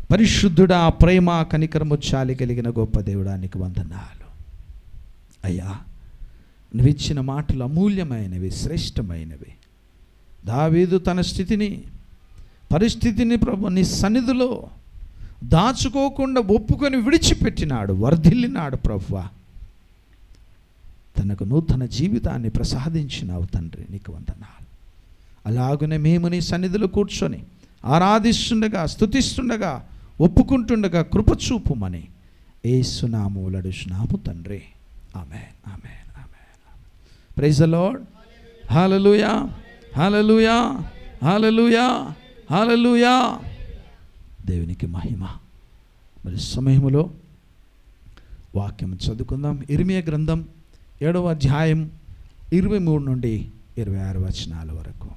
పరిశుద్ధుడా ప్రేమ కనికరము చాలి కలిగిన గొప్ప దేవుడానికి వందనాలు అయ్యా నువ్విచ్చిన మాటలు అమూల్యమైనవి శ్రేష్టమైనవి దావీదు తన స్థితిని పరిస్థితిని ప్రభు నీ సన్నిధిలో దాచుకోకుండా ఒప్పుకొని విడిచిపెట్టినాడు వర్ధిల్లినాడు ప్రభువా తనకు నూతన జీవితాన్ని ప్రసాదించినావు తండ్రి నీకు వందనాలు అలాగునే మేము నీ సన్నిధిలో కూర్చొని ఆరాధిస్తుండగా స్తుతిస్తుండగా ఒప్పుకుంటుండగా కృపచూపుమని ఏసునామూలడుచున్నాము తండ్రి ఆమె ఆమె ఆమె praise lord hallelujah hallelujah hallelujah hallelujah దేవునికి మహిమ మరి సమయములో వాక్యం చదువుకుందాం ఇరిమియ గ్రంథం ఏడవ అధ్యాయం ఇరవై మూడు నుండి ఇరవై ఆరు వచనాల వరకు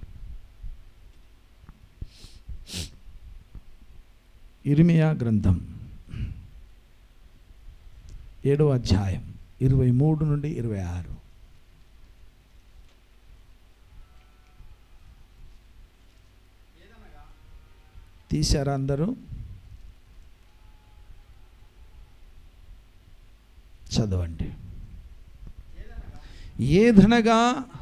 ఇరిమియా గ్రంథం ఏడవ అధ్యాయం ఇరవై మూడు నుండి ఇరవై ఆరు తీశారా అందరూ చదవండి ఏదనగా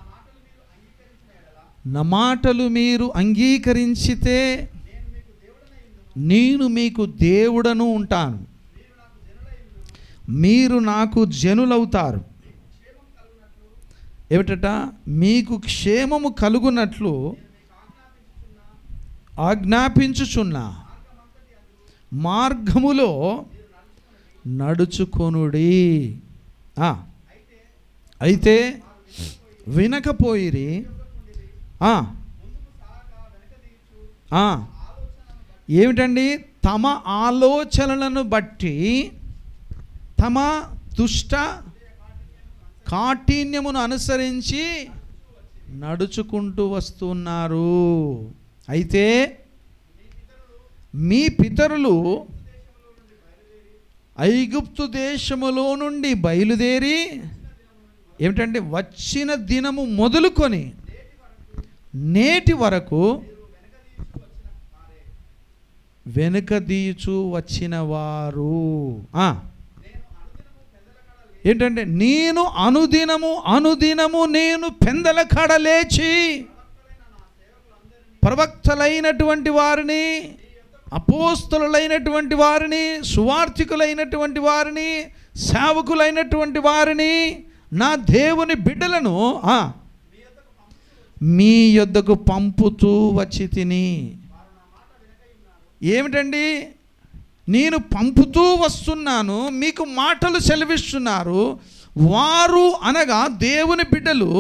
నా మాటలు మీరు అంగీకరించితే నేను మీకు దేవుడను ఉంటాను మీరు నాకు జనులవుతారు ఏమిటట మీకు క్షేమము కలుగునట్లు ఆజ్ఞాపించుచున్నా మార్గములో నడుచుకొనుడి ఆ, అయితే వినకపోయిరి ఆ, ఆ, ఏమిటండి తమ ఆలోచనలను బట్టి తమ దుష్ట కాఠిన్యమును అనుసరించి నడుచుకుంటూ వస్తున్నారు అయితే మీ పితరులు ఐగుప్తు దేశములో నుండి బయలుదేరి ఏమిటంటే వచ్చిన దినము మొదలుకొని నేటి వరకు వెనుకదీచు వచ్చిన వారు ఆ. ఏంటంటే నేను అనుదినము అనుదినము నేను పెందల కడ లేచి ప్రవక్తలైనటువంటి వారిని అపోస్తలులైనటువంటి వారిని సువార్థికులైనటువంటి వారిని సేవకులైనటువంటి వారిని నా దేవుని బిడ్డలను ఆ, మీ యొద్దకు పంపుతూ వచ్చి తిని ఏమిటండి నేను పంపుతూ వస్తున్నాను మీకు మాటలు సెలవిస్తున్నారు వారు అనగా దేవుని బిడ్డలు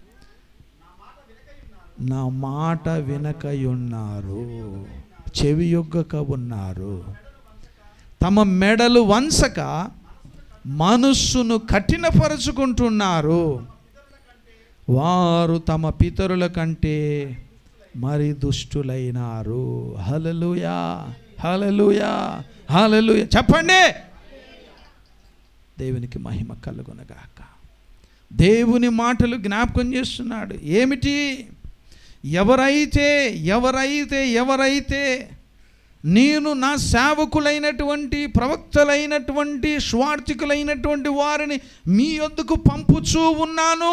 నా మాట వినకయున్నారు చెవి యొగ్గక ఉన్నారు తమ మెడలు వంచక మనస్సును కఠినపరుచుకుంటున్నారు వారు తమ పితరుల కంటే మరి దుష్టులైనారు హలలుయా హలలుయా హలలుయా చెప్పండి దేవునికి మహిమ కలుగునగాక దేవుని మాటలు జ్ఞాపకం చేస్తున్నాడు ఏమిటి ఎవరైతే ఎవరైతే ఎవరైతే నేను నా సేవకులైనటువంటి ప్రవక్తలైనటువంటి స్వార్థికులైనటువంటి వారిని మీ యొద్దకు పంపుచూ ఉన్నాను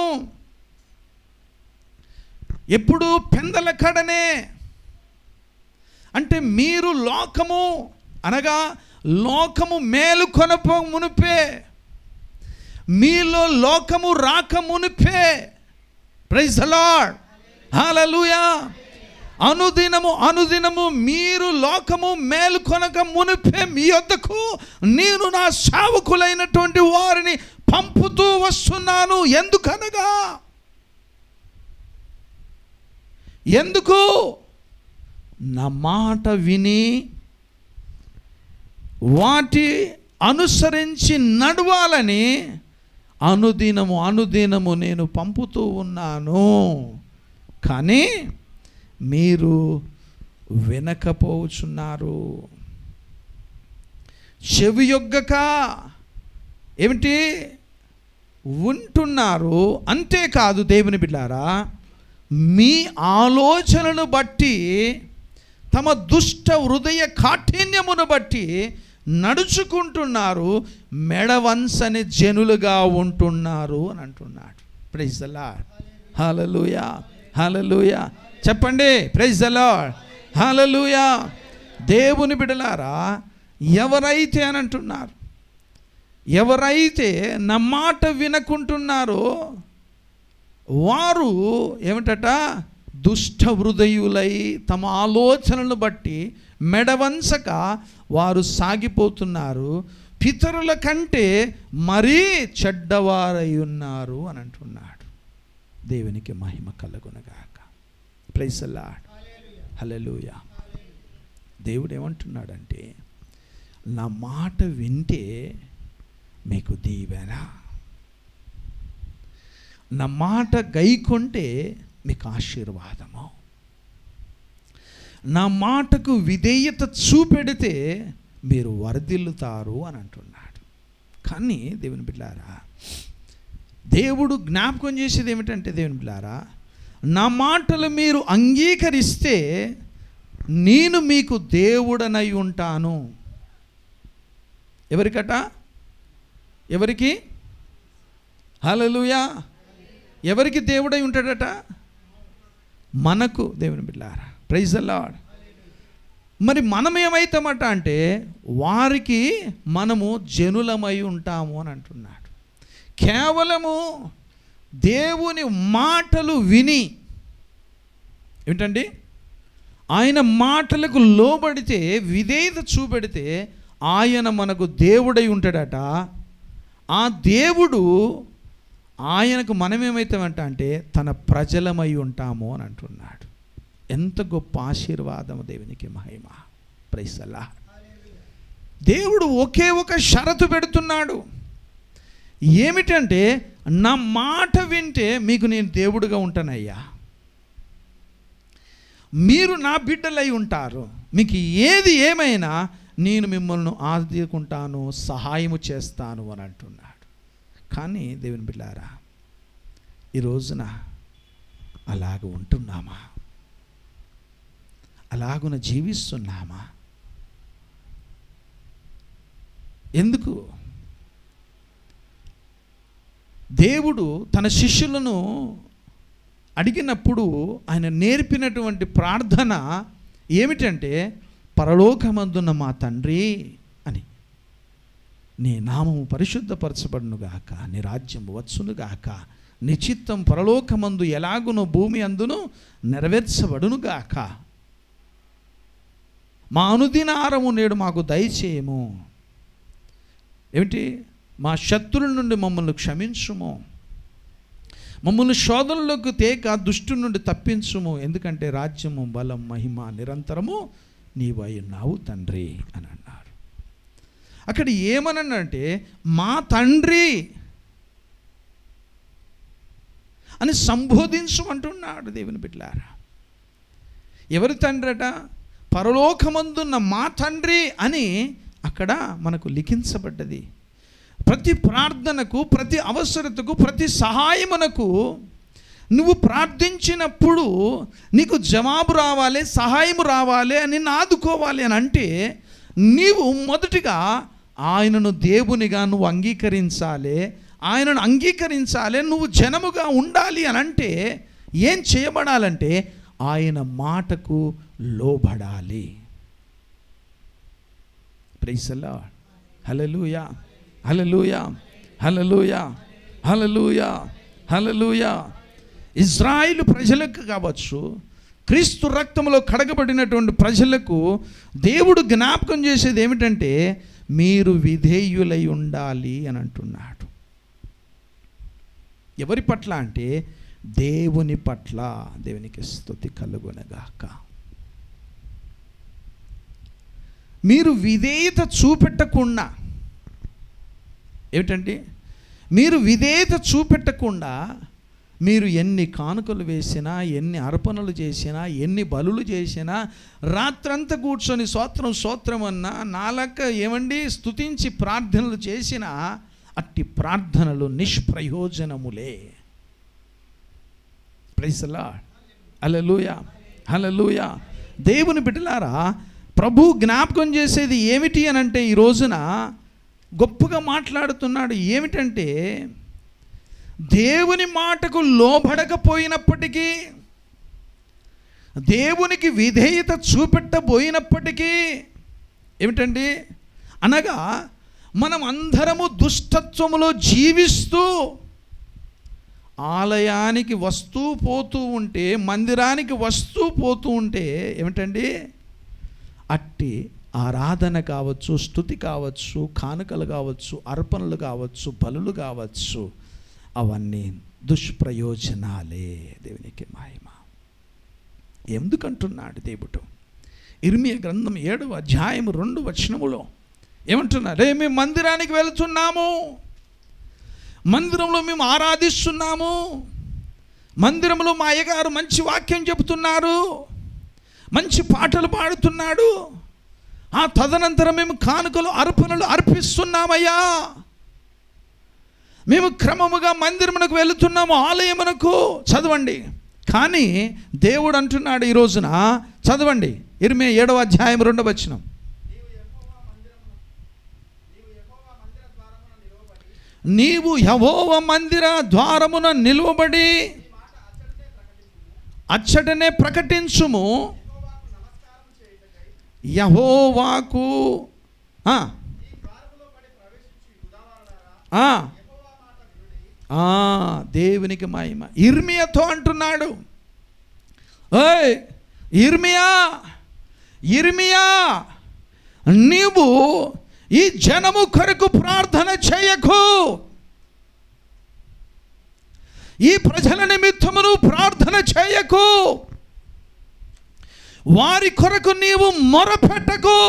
ఎప్పుడు పెందల కడనే అంటే మీరు లోకము అనగా లోకము మేలు కొనపో మునిపే మీలో లోకము రాక మునిపే ప్రైజ్ లార్డ్ హల్లెలూయా అనుదినము అనుదినము మీరు లోకము మేలు కొనక మునిపే మీ వద్దకు నేను నా సేవకులైనటువంటి వారిని పంపుతూ వస్తున్నాను ఎందుకనగా ఎందుకు నా మాట విని వాటి అనుసరించి నడవాలని అనుదినము అనుదినము నేను పంపుతూ ఉన్నాను కానీ మీరు వినకపోవచ్చున్నారు చెవి యొగ్గక ఏమిటి ఉంటున్నారు అంతేకాదు దేవుని బిడ్డారా మీ ఆలోచనను బట్టి తమ దుష్ట హృదయ కాఠిన్యమును బట్టి నడుచుకుంటున్నారు మెడవంసని జనులుగా ఉంటున్నారు అని అంటున్నాడు ప్రైజ్ అలా హలలుయా హలలుయా చెప్పండి ప్రైజ్ అలా హలలుయా దేవుని బిడలారా ఎవరైతే అని అంటున్నారు ఎవరైతే నా మాట వినకుంటున్నారో వారు ఏమిటట దుష్ట హృదయులై తమ ఆలోచనలను బట్టి మెడవంచక వారు సాగిపోతున్నారు పితరుల కంటే మరీ చెడ్డవారై ఉన్నారు అని అంటున్నాడు దేవునికి మహిమ కలుగునగాక ప్రైసల్లాడ్ హలలుయ దేవుడు ఏమంటున్నాడంటే నా మాట వింటే మీకు దీవెన నా మాట గైకొంటే మీకు ఆశీర్వాదము నా మాటకు విధేయత చూపెడితే మీరు వరదిల్లుతారు అని అంటున్నాడు కానీ దేవుని బిడ్డారా దేవుడు జ్ఞాపకం చేసేది ఏమిటంటే దేవుని బిడ్డారా నా మాటలు మీరు అంగీకరిస్తే నేను మీకు దేవుడనై ఉంటాను ఎవరికట ఎవరికి హలలుయా ఎవరికి దేవుడై ఉంటాడట మనకు దేవుని బిడ్డారా ప్రైజ్ అల్లాడ్ మరి మనం ఏమవుతామట అంటే వారికి మనము జనులమై ఉంటాము అని అంటున్నాడు కేవలము దేవుని మాటలు విని ఏమిటండి ఆయన మాటలకు లోబడితే విధేయత చూపెడితే ఆయన మనకు దేవుడై ఉంటాడట ఆ దేవుడు ఆయనకు మనమేమవుతామంట అంటే తన ప్రజలమై ఉంటాము అని అంటున్నాడు ఎంత గొప్ప ఆశీర్వాదం దేవునికి మహిమ ప్రైసలా దేవుడు ఒకే ఒక షరతు పెడుతున్నాడు ఏమిటంటే నా మాట వింటే మీకు నేను దేవుడుగా ఉంటానయ్యా మీరు నా బిడ్డలై ఉంటారు మీకు ఏది ఏమైనా నేను మిమ్మల్ని ఆదుకుంటాను సహాయము చేస్తాను అని అంటున్నాడు కానీ దేవుని బిడ్డారా ఈ రోజున అలాగ ఉంటున్నామా అలాగున జీవిస్తున్నామా ఎందుకు దేవుడు తన శిష్యులను అడిగినప్పుడు ఆయన నేర్పినటువంటి ప్రార్థన ఏమిటంటే పరలోకమందున్న మా తండ్రి అని నీ నామము పరిశుద్ధపరచబడునుగాక నీ రాజ్యము వచ్చునుగాక నీ చిత్తం పరలోకమందు ఎలాగునో భూమి అందును నెరవేర్చబడునుగాక మా అనుదినారము నేడు మాకు దయచేయము ఏమిటి మా శత్రుల నుండి మమ్మల్ని క్షమించుము మమ్మల్ని శోధనలోకి తేక దుష్టు నుండి తప్పించుము ఎందుకంటే రాజ్యము బలం మహిమ నిరంతరము నీవై ఉన్నావు తండ్రి అని అన్నారు అక్కడ ఏమనంటే మా తండ్రి అని సంబోధించమంటున్నాడు దేవుని బిడ్లారా ఎవరి తండ్రి అట పరలోకమందున్న మా తండ్రి అని అక్కడ మనకు లిఖించబడ్డది ప్రతి ప్రార్థనకు ప్రతి అవసరతకు ప్రతి సహాయమునకు నువ్వు ప్రార్థించినప్పుడు నీకు జవాబు రావాలి సహాయం రావాలి అని ఆదుకోవాలి అని అంటే నీవు మొదటిగా ఆయనను దేవునిగా నువ్వు అంగీకరించాలి ఆయనను అంగీకరించాలి నువ్వు జనముగా ఉండాలి అని అంటే ఏం చేయబడాలంటే ఆయన మాటకు లోబడాలి ప్రైసల్లా హలలుయా హలలుయా హలలుయా హలలుయా హలలుయా ఇజ్రాయిల్ ప్రజలకు కావచ్చు క్రీస్తు రక్తంలో కడగబడినటువంటి ప్రజలకు దేవుడు జ్ఞాపకం చేసేది ఏమిటంటే మీరు విధేయులై ఉండాలి అని అంటున్నాడు ఎవరి పట్ల అంటే దేవుని పట్ల దేవునికి స్థుతి కలుగునగాక మీరు విధేయత చూపెట్టకుండా ఏమిటంటే మీరు విధేయత చూపెట్టకుండా మీరు ఎన్ని కానుకలు వేసినా ఎన్ని అర్పణలు చేసినా ఎన్ని బలులు చేసినా రాత్రంతా కూర్చొని సోత్రం సోత్రం అన్నా నాలక ఏమండి స్తుతించి ప్రార్థనలు చేసినా అట్టి ప్రార్థనలు నిష్ప్రయోజనములే ప్రైసలా హలలుయ హలలుయ దేవుని బిడ్డలారా ప్రభు జ్ఞాపకం చేసేది ఏమిటి అని అంటే ఈ రోజున గొప్పగా మాట్లాడుతున్నాడు ఏమిటంటే దేవుని మాటకు లోబడకపోయినప్పటికీ దేవునికి విధేయత చూపెట్టబోయినప్పటికీ ఏమిటండి అనగా మనం అందరము దుష్టత్వములో జీవిస్తూ ఆలయానికి వస్తూ పోతూ ఉంటే మందిరానికి వస్తూ పోతూ ఉంటే ఏమిటండి అట్టి ఆరాధన కావచ్చు స్థుతి కావచ్చు కానుకలు కావచ్చు అర్పణలు కావచ్చు బలులు కావచ్చు అవన్నీ దుష్ప్రయోజనాలే దేవునికి మహిమ ఎందుకంటున్నాడు దేవుడు ఇర్మియ గ్రంథం ఏడవ అధ్యాయం రెండు వచనములో ఏమంటున్నారు రే మేము మందిరానికి వెళుతున్నాము మందిరంలో మేము ఆరాధిస్తున్నాము మందిరంలో మా అయ్యగారు మంచి వాక్యం చెబుతున్నారు మంచి పాటలు పాడుతున్నాడు ఆ తదనంతరం మేము కానుకలు అర్పణలు అర్పిస్తున్నామయ్యా మేము క్రమముగా మందిరమునకు వెళుతున్నాము ఆలయమునకు చదవండి కానీ దేవుడు అంటున్నాడు ఈ రోజున చదవండి ఇరిమే ఏడవ అధ్యాయం రెండవ వచనం నీవు యహోవ మందిర ద్వారమున నిలువబడి అచ్చటనే ప్రకటించుము యహోవాకు ఆ, ఆ, ఆ, దేవునికి మహిమ ఇర్మియాతో అంటున్నాడు ఓయ్ ఇర్మియా ఇర్మియా నీవు ఈ జనము కొరకు ప్రార్థన చేయకు ఈ ప్రజల నిమిత్తమును ప్రార్థన చేయకు వారి కొరకు నీవు మొరపెట్టకు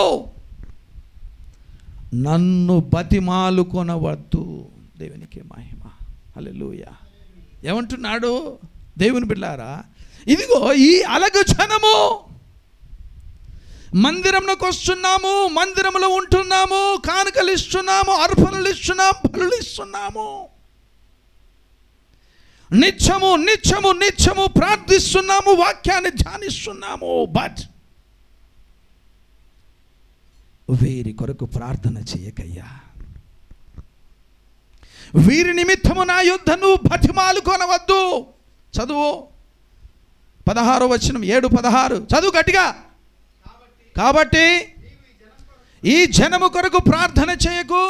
నన్ను బతిమాలు కొనవద్దు దేవునికి మహిమ హల్లెలూయ ఏమంటున్నాడు దేవుని బిడ్డారా ఇదిగో ఈ అలగ జనము మందిరంలోకి వస్తున్నాము మందిరంలో ఉంటున్నాము కానుకలు ఇస్తున్నాము అర్పణలు ఇస్తున్నాము బలులు ఇస్తున్నాము నిత్యము నిత్యము నిత్యము ప్రార్థిస్తున్నాము వాక్యాన్ని ధ్యానిస్తున్నాము బట్ వీరి కొరకు ప్రార్థన చేయకయ్యా వీరి నిమిత్తము నా యుద్ధ నువ్వు బతిమాలు కొనవద్దు చదువు పదహారు వచనం ఏడు పదహారు చదువు గట్టిగా కాబట్టి ఈ జనము కొరకు ప్రార్థన చేయకు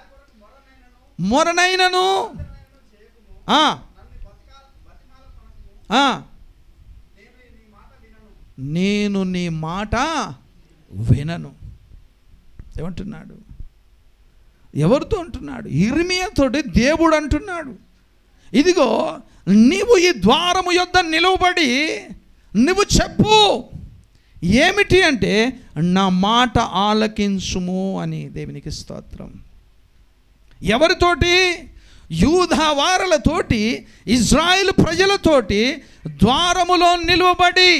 మొరనైనను ఆ, ఆ, నేను నీ మాట వినను ఏమంటున్నాడు ఎవరితో అంటున్నాడు ఇర్మియాతోటి దేవుడు అంటున్నాడు ఇదిగో నీవు ఈ ద్వారము యొద్ద నిలువబడి నువ్వు చెప్పు ఏమిటి అంటే నా మాట ఆలకించుము అని దేవునికి స్తోత్రం ఎవరితోటి యూధా వారలతోటి ఇజ్రాయిల్ ప్రజలతోటి ద్వారములో నిలువబడి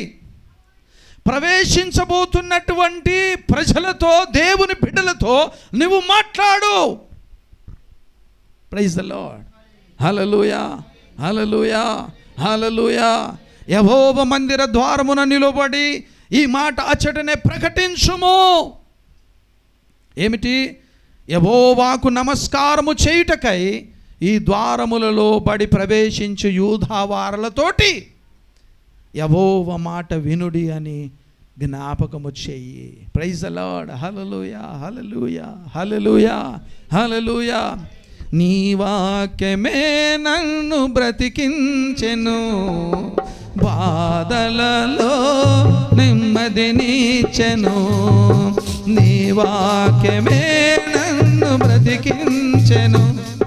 ప్రవేశించబోతున్నటువంటి ప్రజలతో దేవుని బిడ్డలతో నువ్వు మాట్లాడు praise the lord hallelujah hallelujah hallelujah యహోవ మందిర ద్వారమున నిలబడి ఈ మాట అచ్చటనే ప్రకటించుము ఏమిటి యహోవాకు నమస్కారము చేయుటకై ఈ ద్వారములలో బడి ప్రవేశించు యూధావారలతోటి యహోవ మాట వినుడి అని జ్ఞాపకము చెయ్యి ప్రైజ్ అలాడ్ హలలుయా హలలుయా హలలుయా హలలుయా నీ వాక్యమే నన్ను బ్రతికించెను బాధలలో నెమ్మదినిచ్చెను నీ వాక్యమే నన్ను బ్రతికించెను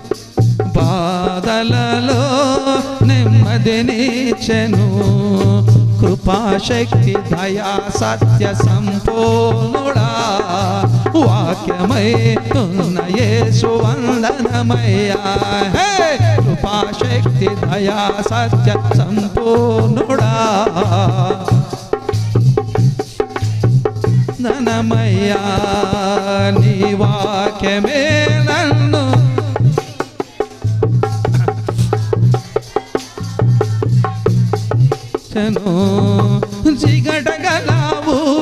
బాధలలో నెమ్మదినిచ్చెను కృపాశక్తి దయా సత్య సంపూర్ణుడా వాక్యమై ఉన్న యేసు వందనమయ్యా హే! కృపాశక్తి దయా సత్య సంపూర్ణుడా ధనమయ్యా నీ వాక్యమే నన్ను చను జిగటగల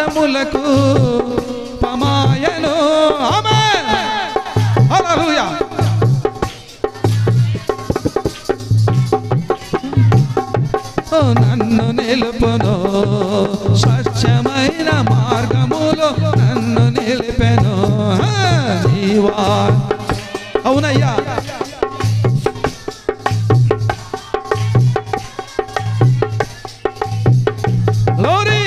మార్గములకు పమాయను ఆమేన్ హల్లెలూయా ఓ నన్ను నిలుపును స్వచ్ఛమైన మార్గములో నన్ను నిలిపెను ఆ, నీవా అవునయ్యా Glory!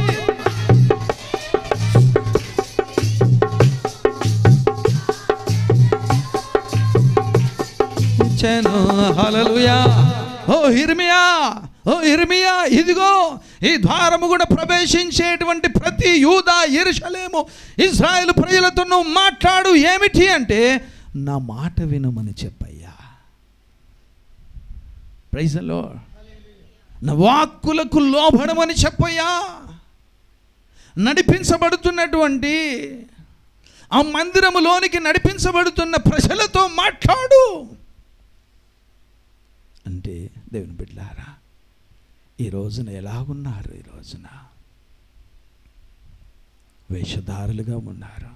ఇచ్చాను హల్లెలూయా ఓ హిర్మియా ఓ హిర్మియా ఇదిగో ఈ ద్వారము కూడా ప్రవేశించేటువంటి ప్రతి యూదా ఎరుషలేము ఇజ్రాయెల్ ప్రజలతో నువ్వు మాట్లాడు ఏమిటి అంటే నా మాట వినమని చెప్పయ్యా ప్రైజలో నా వాక్కులకు లోబడమని చెప్పయ్యా నడిపించబడుతున్నటువంటి ఆ మందిరములోనికి నడిపించబడుతున్న ప్రజలతో మాట్లాడు అంటే దేవుని బిడ్డారా ఈ రోజున ఎలాగున్నారు ఈ రోజున వేషధారులుగా ఉన్నారు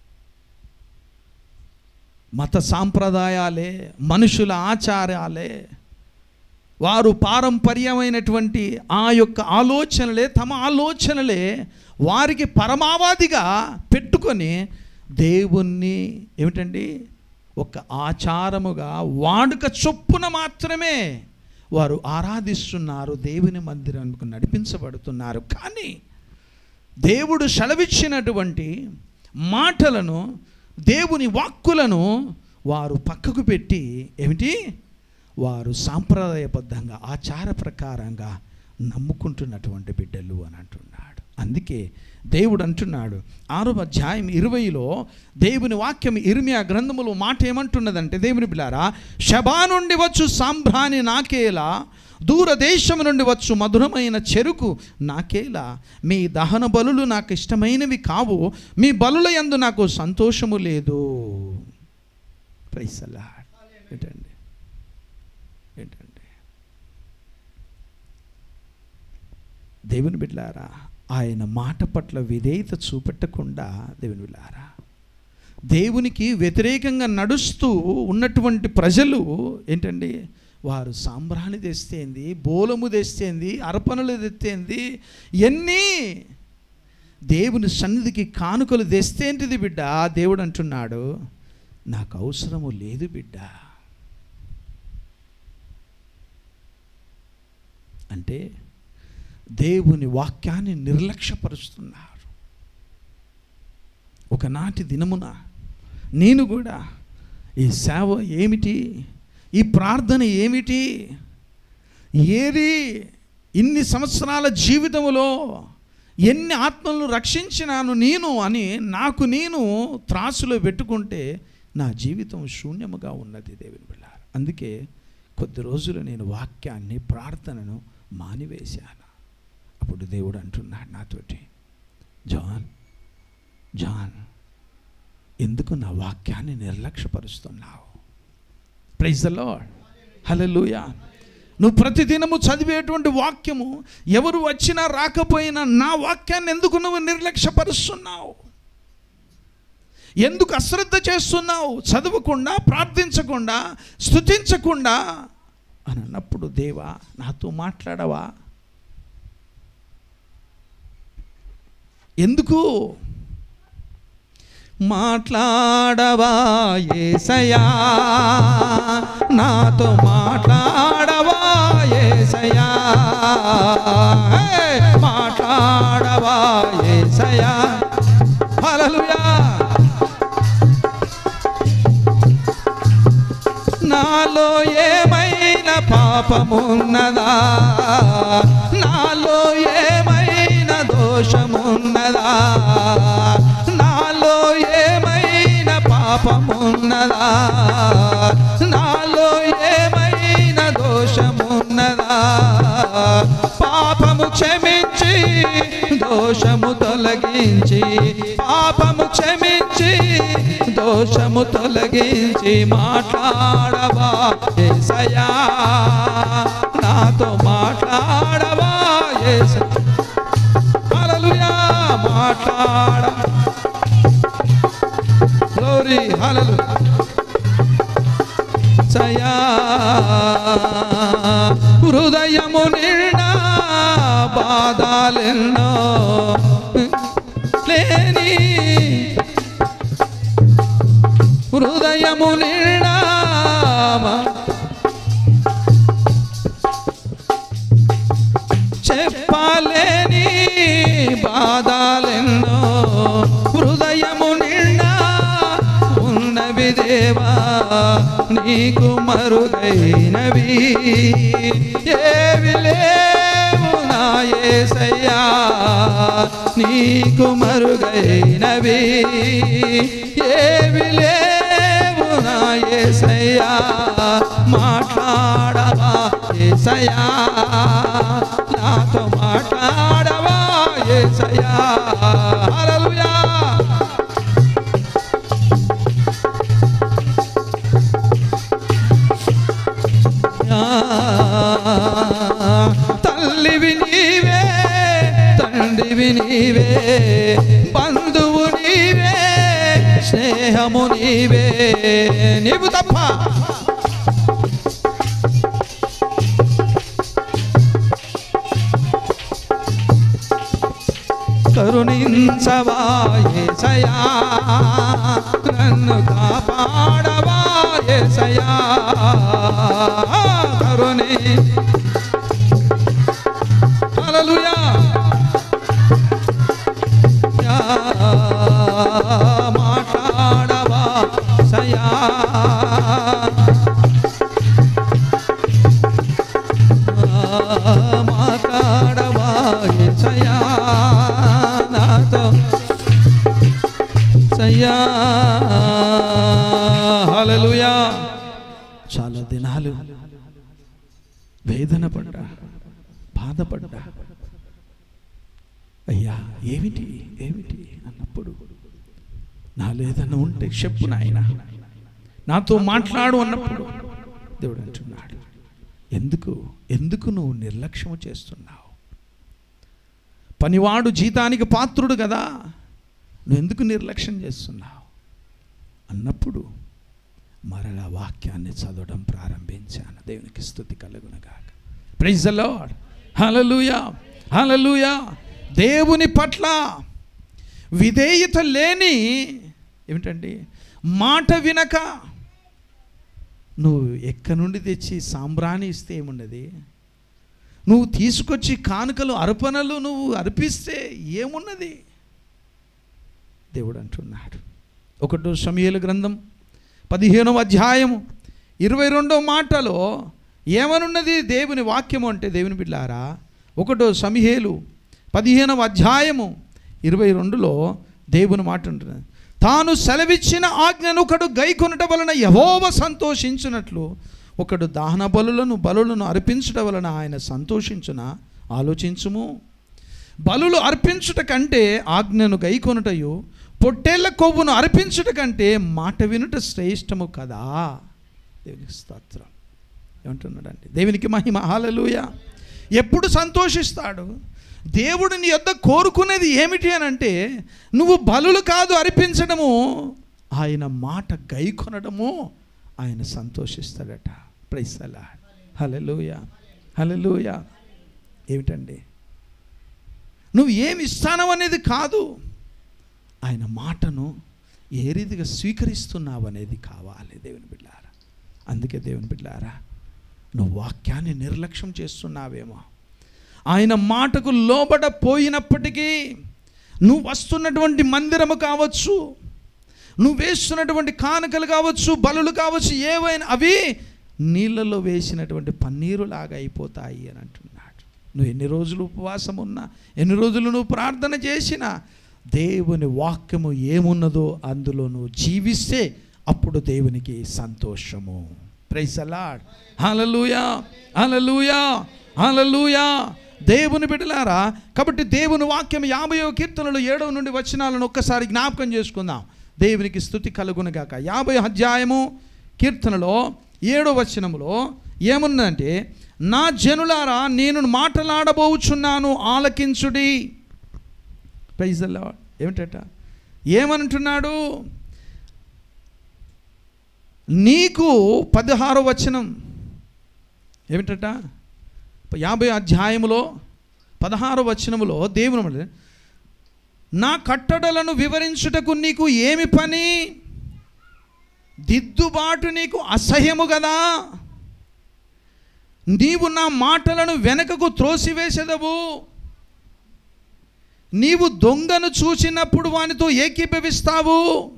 మత సాంప్రదాయాలే మనుషుల ఆచారాలే వారు పారంపర్యమైనటువంటి ఆ యొక్క ఆలోచనలే తమ ఆలోచనలే వారికి పరమావధిగా పెట్టుకొని దేవుణ్ణి ఏమిటండి ఒక ఆచారముగా వాడుక చొప్పున మాత్రమే వారు ఆరాధిస్తున్నారు దేవుని మందిరానికి నడిపించబడుతున్నారు కానీ దేవుడు సెలవిచ్చినటువంటి మాటలను దేవుని వాక్కులను వారు పక్కకు పెట్టి ఏమిటి వారు సాంప్రదాయబద్ధంగా ఆచార ప్రకారంగా నమ్ముకుంటున్నటువంటి బిడ్డలు అని అంటున్నాడు అందుకే దేవుడు అంటున్నాడు ఆరో అధ్యాయం ఇరవైలో దేవుని వాక్యం ఇర్మియా గ్రంథములో మాట ఏమంటున్నదంటే దేవుని బిలారా శబా నుండి వచ్చు సాంభ్రాని నాకేలా దూరదేశం నుండి వచ్చు మధురమైన చెరుకు నాకేలా మీ దహన బలులు నాకు ఇష్టమైనవి కావు మీ బలుల యందు నాకు సంతోషము లేదు ప్రైసలా ఏంటండి ఏంటండి దేవుని బిడ్డారా ఆయన మాట పట్ల విధేయత చూపెట్టకుండా దేవుని బిడ్డారా దేవునికి వ్యతిరేకంగా నడుస్తూ ఉన్నటువంటి ప్రజలు ఏంటండి వారు సాంబ్రాణి తెస్తేంది బోలము తెస్తేంది అర్పణలు తెస్తేంది ఎన్ని దేవుని సన్నిధికి కానుకలు తెస్తేంటిది బిడ్డ దేవుడు అంటున్నాడు నాకు అవసరము లేదు బిడ్డ అంటే దేవుని వాక్యాన్ని నిర్లక్ష్యపరుస్తున్నారు ఒకనాటి దినమున నేను కూడా ఈ సేవ ఏమిటి ఈ ప్రార్థన ఏమిటి ఏది ఇన్ని సంవత్సరాల జీవితంలో ఎన్ని ఆత్మలను రక్షించినాను నేను అని నాకు నేను త్రాసులో పెట్టుకుంటే నా జీవితం శూన్యముగా ఉన్నది దేవుని బిళ్ళారు అందుకే కొద్ది రోజులు నేను వాక్యాన్ని ప్రార్థనను మానివేశాను అప్పుడు దేవుడు అంటున్నాడు నాతోటి జాన్ జాన్ ఎందుకు నా వాక్యాన్ని నిర్లక్ష్యపరుస్తున్నావు ప్రైజ్ ద లార్డ్ హల్లెలూయా నువ్వు ప్రతిదినము చదివేటువంటి వాక్యము ఎవరు వచ్చినా రాకపోయినా నా వాక్యాన్ని ఎందుకు నువ్వు నిర్లక్ష్యపరుస్తున్నావు ఎందుకు అశ్రద్ధ చేస్తున్నావు చదవకుండా ప్రార్థించకుండా స్థుతించకుండా అని అన్నప్పుడు దేవా నాతో మాట్లాడవా ఎందుకు మాట్లాడవా ఏసయా నాతో మాట్లాడవా ఏసయా హే! మాట్లాడవా ఏసయా హల్లెలూయా నాలో ఏమైనా పాపమున్నదా నాలో ఏమైనా దోషమున్నదా నాలో ఏమైనా పాపమున్నదా నాలో ఏమైనా దోషమున్నదా పాపము క్షమించి దోషము తొలగించి పాపము క్షమించి దోషము తొలగించి మాట్లాడవా ఏసయా నాతో మాట్లాడవా ఏస హల్లెలూయా బాధాలెన్నో లేని హృదయము నిండా చెప్పలేని బాధాలెన్నో హృదయము నిండా ఉన్నవి దేవా నీకు మరుగైనవి ఏవి లేవు నా యేసయ్యా నీకు మరుగైనవి ఏవి లేవు నా యేసయ్యా మాట్లాడవా యేసయ్యా నాతో మాట్లాడవా యేసయ్యా హల్లెలూయా తల్లివి నీవే తండ్రివి నీవే బంధువు నీవే స్నేహము నీవే నీవు తప్ప కరుణించవా యేసయ్యా నన్ను కాపాడవా యేసయ్యా కరుణి హల్లెలూయా యా మాట్లాడవా సయా మాట్లాడవా యేసయ్యా నాతో సయ్యా హల్లెలూయా చాలా దినాలు వేదన పడ్డా బాధపడ్డా అయ్యా ఏమిటి ఏమిటి అన్నప్పుడు నాలో ఏదన్నా ఉంటే చెప్పు నాయన నాతో మాట్లాడు అన్నప్పుడు దేవుడు అంటున్నాడు ఎందుకు ఎందుకు నువ్వు నిర్లక్ష్యం చేస్తున్నావు పనివాడు జీతానికి పాత్రుడు కదా నువ్వు ఎందుకు నిర్లక్ష్యం చేస్తున్నావు అన్నప్పుడు మరలా వాక్యాన్ని చదవడం ప్రారంభించాను దేవునికి స్థుతి కలుగునగాక praise the lord hallelujah hallelujah దేవుని పట్ల విధేయత లేని ఏమిటండి మాట వినక నువ్వు ఎక్కడి నుండి తెచ్చి సాంబ్రాణి ఇస్తే ఏమున్నది నువ్వు తీసుకొచ్చి కానుకలు అర్పణలు నువ్వు అర్పిస్తే ఏమున్నది దేవుడు అంటున్నాడు ఒకటో సమయలు గ్రంథం పదిహేనవ అధ్యాయము ఇరవై రెండో మాటలో ఏమనున్నది దేవుని వాక్యము అంటే దేవుని బిడ్డారా ఒకటో సమీహేలు పదిహేనవ అధ్యాయము ఇరవై రెండులో దేవుని మాట ఉంటున్నది తాను సెలవిచ్చిన ఆజ్ఞను ఒకడు గైకొనట వలన యహోవ సంతోషించినట్లు ఒకడు దహన బలులను బలులను అర్పించుట వలన ఆయన సంతోషించున ఆలోచించుము బలులు అర్పించుట కంటే ఆజ్ఞను గైకొనుటయు పొట్టేళ్ల కొవ్వును అర్పించుట కంటే మాట వినుట శ్రేష్టము కదా దేవునికి స్తోత్రం ఏమంటున్నాడండి దేవునికి మహిమ హాలలుయ ఎప్పుడు సంతోషిస్తాడు దేవుడు నీ యొద్ద కోరుకునేది ఏమిటి అని అంటే నువ్వు బలులు కాదు అర్పించడము ఆయన మాట గైకొనడము ఆయన సంతోషిస్తాడట ప్రైసలా హలలుయ హలలుయ ఏమిటండి నువ్వు ఏమి ఇస్తాను అనేది కాదు ఆయన మాటను ఏ రీతిగా స్వీకరిస్తున్నావు అనేది కావాలి దేవుని బిడ్డారా అందుకే దేవుని బిడ్డారా నువ్వు వాక్యాన్ని నిర్లక్ష్యం చేస్తున్నావేమో ఆయన మాటకు లోబడ పోయినప్పటికీ నువ్వు వస్తున్నటువంటి మందిరము కావచ్చు నువ్వు వేస్తున్నటువంటి కానుకలు కావచ్చు బలులు కావచ్చు ఏవైనా అవి నీళ్ళలో వేసినటువంటి పన్నీరులాగా అయిపోతాయి అని అంటున్నాడు నువ్వు ఎన్ని రోజులు ఉపవాసం ఉన్నా ఎన్ని రోజులు నువ్వు ప్రార్థన చేసినా దేవుని వాక్యము ఏమున్నదో అందులో నువ్వు జీవిస్తే అప్పుడు దేవునికి సంతోషము ప్రైసలాడ్ హలలుయా హలలుయా హలలుయా దేవుని బిడ్డలారా కాబట్టి దేవుని వాక్యం యాభైవ కీర్తనలు ఏడవ నుండి వచనాలను ఒక్కసారి జ్ఞాపకం చేసుకుందాం దేవునికి స్థుతి కలుగునుగాక యాభై అధ్యాయము కీర్తనలో ఏడో వచనములో ఏముందంటే నా జనులారా నేను మాటలాడబోచున్నాను ఆలకించుడి ప్రైజ్ అల్లా ఏమిటట ఏమంటున్నాడు నీకు పదహారో వచనం ఏమిటట యాభై అధ్యాయములో పదహారు వచనములో దేవుని మాట, నా కట్టడలను వివరించుటకు నీకు ఏమి పని దిద్దుబాటు నీకు అసహ్యము కదా నీవు నా మాటలను వెనకకు త్రోసివేసెదవు నీవు దొంగను చూసినప్పుడు వానితో ఏకీభవిస్తావు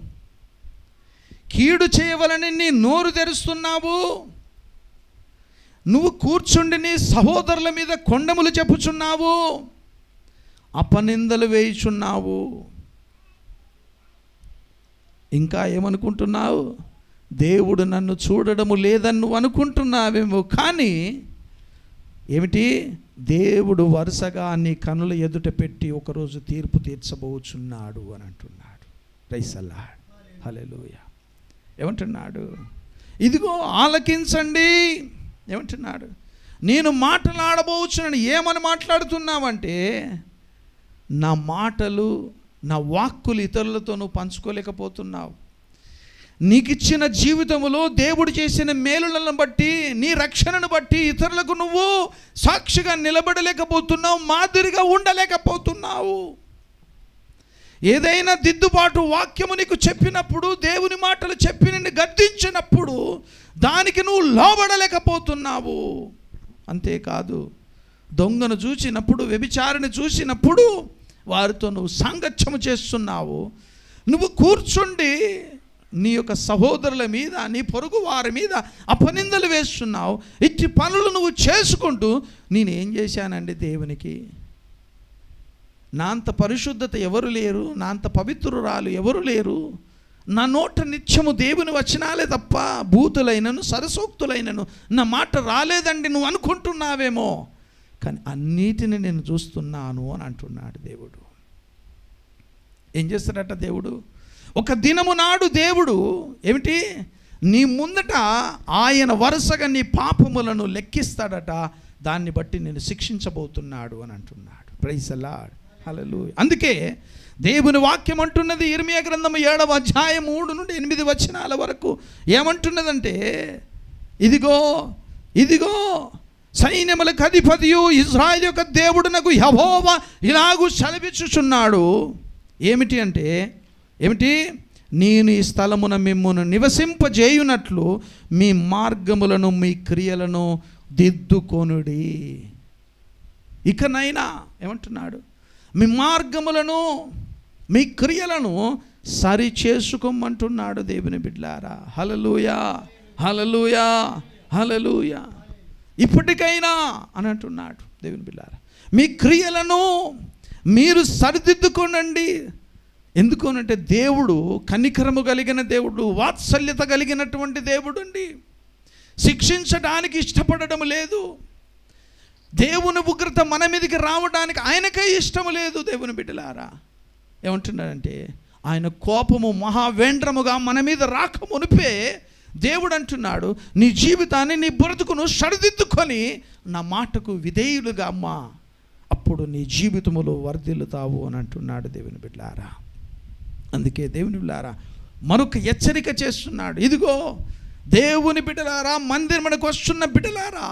కీడు చేయవలని నీ నోరు తెరుస్తున్నావు నువ్వు కూర్చుండి నీ సహోదరుల మీద కొండములు చెప్పుచున్నావు అపనిందలు వేయుచున్నావు ఇంకా ఏమనుకుంటున్నావు దేవుడు నన్ను చూడడము లేదని నువ్వు అనుకుంటున్నావేమో కానీ ఏమిటి దేవుడు వరుసగా నీ కనుల ఎదుట పెట్టి ఒకరోజు తీర్పు తీర్చబోచున్నాడు అని అంటున్నాడు రైసల్లా హలెలూయ ఏమంటున్నాడు ఇదిగో ఆలకించండి ఏమంటున్నాడు నేను మాట్లాడబోచున్నాను ఏమని మాట్లాడుతున్నావంటే నా మాటలు నా వాక్కులు ఇతరులతో నువ్వు పంచుకోలేకపోతున్నావు నీకు ఇచ్చిన జీవితములో దేవుడు చేసిన మేలులను బట్టి నీ రక్షణను బట్టి ఇతరులకు నువ్వు సాక్షిగా నిలబడలేకపోతున్నావు మాదిరిగా ఉండలేకపోతున్నావు ఏదైనా దిద్దుబాటు వాక్యము నీకు చెప్పినప్పుడు దేవుని మాటలు చెప్పి నిన్ను గద్దించినప్పుడు దానికి నువ్వు లోబడలేకపోతున్నావు అంతేకాదు దొంగను చూసినప్పుడు వ్యభిచారిని చూసినప్పుడు వారితో నువ్వు సాంగత్యము చేస్తున్నావు నువ్వు కూర్చుండి నీ యొక్క సహోదరుల మీద నీ పొరుగు వారి మీద అపనిందలు వేస్తున్నావు ఇట్టి పనులు నువ్వు చేసుకుంటూ నేనేం చేశానండి దేవునికి నా అంత పరిశుద్ధత ఎవరు లేరు నా అంత పవిత్రురాలు ఎవరు లేరు నా నోట నిత్యము దేవుని వచనాలే తప్ప భూతులైనను సరసోక్తులైనను నా మాట రాలేదండి నువ్వు అనుకుంటున్నావేమో కానీ అన్నిటిని నేను చూస్తున్నాను అని అంటున్నాడు దేవుడు ఏం చేస్తాడట దేవుడు ఒక దినము నాడు దేవుడు ఏమిటి నీ ముందట ఆయన వరుసగా నీ పాపములను లెక్కిస్తాడట దాన్ని బట్టి నేను శిక్షించబోతున్నాడు అని అంటున్నాడు ప్రైసలాడ్ హలలు అందుకే దేవుని వాక్యం అంటున్నది ఇర్మియా గ్రంథం ఏడవ అధ్యాయం మూడు నుండి ఎనిమిది వచనాల వరకు ఏమంటున్నదంటే ఇదిగో ఇదిగో సైన్యములకు అధిపతియు ఇజ్రాయల్ యొక్క దేవుడు నాకు యహోవా ఇలాగూ సెలవిచ్చుచున్నాడు ఏమిటి అంటే ఏమిటి నేను ఈ స్థలమున మిమ్మును నివసింపజేయునట్లు మీ మార్గములను మీ క్రియలను దిద్దుకొనుడి ఇకనైనా ఏమంటున్నాడు మీ మార్గములను మీ క్రియలను సరి చేసుకోమంటున్నాడు దేవుని బిడ్లారా హలలుయా హలలుయా హలలుయా ఇప్పటికైనా అని అంటున్నాడు దేవుని బిడ్డారా మీ క్రియలను మీరు సరిదిద్దుకోనండి ఎందుకు అంటే దేవుడు కనికరము కలిగిన దేవుడు వాత్సల్యత కలిగినటువంటి దేవుడు అండి శిక్షించడానికి ఇష్టపడడం లేదు దేవుని ఉగ్రత మన మీదకి రావడానికి ఆయనకే ఇష్టం లేదు దేవుని బిడ్డలారా ఏమంటున్నాడంటే ఆయన కోపము మహావేంద్రముగా మన మీద రాక మునిపే దేవుడు అంటున్నాడు నీ జీవితాన్ని నీ బ్రతుకును సరిదిద్దుకొని నా మాటకు విధేయులుగా అమ్మా అప్పుడు నీ జీవితములో వర్ధిల్లుతావు అని అంటున్నాడు దేవుని బిడ్డారా అందుకే దేవుని బిడ్డారా మరొక హెచ్చరిక చేస్తున్నాడు ఇదిగో దేవుని బిడ్డలారా మందిరమునకు వస్తున్న బిడ్డలారా